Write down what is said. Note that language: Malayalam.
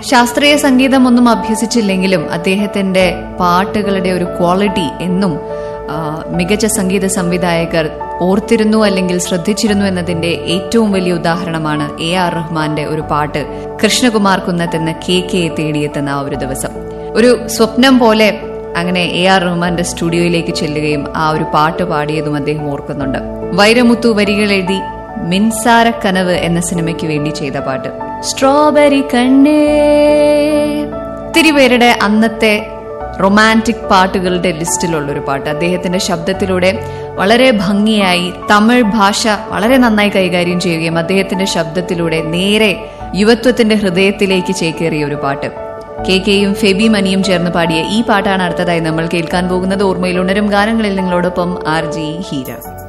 ശാസ്ത്രീയ സംഗീതം ഒന്നും അഭ്യസിച്ചില്ലെങ്കിലും അദ്ദേഹത്തിന്റെ പാട്ടുകളുടെ ഒരു ക്വാളിറ്റി എന്നും ആ, മികച്ച സംഗീത സംവിധായകർ ഓർത്തിരുന്നു അല്ലെങ്കിൽ ശ്രദ്ധിച്ചിരുന്നു എന്നതിന്റെ ഏറ്റവും വലിയ ഉദാഹരണമാണ് എ ആർ റഹ്മാന്റെ ഒരു പാട്ട് കൃഷ്ണകുമാർ കുന്നത്ത് എന്ന കെ കെ തേടിയെത്തുന്ന ആ ഒരു ദിവസം ഒരു സ്വപ്നം പോലെ അങ്ങനെ എ ആർ റഹ്മാന്റെ സ്റ്റുഡിയോയിലേക്ക് ചെല്ലുകയും ആ ഒരു പാട്ട് പാടിയതും അദ്ദേഹം ഓർക്കുന്നുണ്ട് വൈരമുത്തു വരികൾ എഴുതി മിൻസാര കനവ് എന്ന സിനിമയ്ക്ക് വേണ്ടി ചെയ്ത പാട്ട് സ്ട്രോബെറി കണ്ണേ ഒത്തിരി പേരുടെ അന്നത്തെ റൊമാൻറ്റിക് പാട്ടുകളുടെ ലിസ്റ്റിലുള്ള ഒരു പാട്ട് അദ്ദേഹത്തിന്റെ ശബ്ദത്തിലൂടെ വളരെ ഭംഗിയായി തമിഴ് ഭാഷ വളരെ നന്നായി കൈകാര്യം ചെയ്യുകയും അദ്ദേഹത്തിന്റെ ശബ്ദത്തിലൂടെ നേരെ യുവത്വത്തിന്റെ ഹൃദയത്തിലേക്ക് ചേക്കേറിയ ഒരു പാട്ട് കെ കെയും ഫെബി മനിയും ചേർന്ന് പാടിയ ഈ പാട്ടാണ് അടുത്തതായി നമ്മൾ കേൾക്കാൻ പോകുന്നത് ഓർമ്മയിൽ ഉണരും ഗാനങ്ങളിൽ നിങ്ങളോടൊപ്പം ആർ ജി ഹീര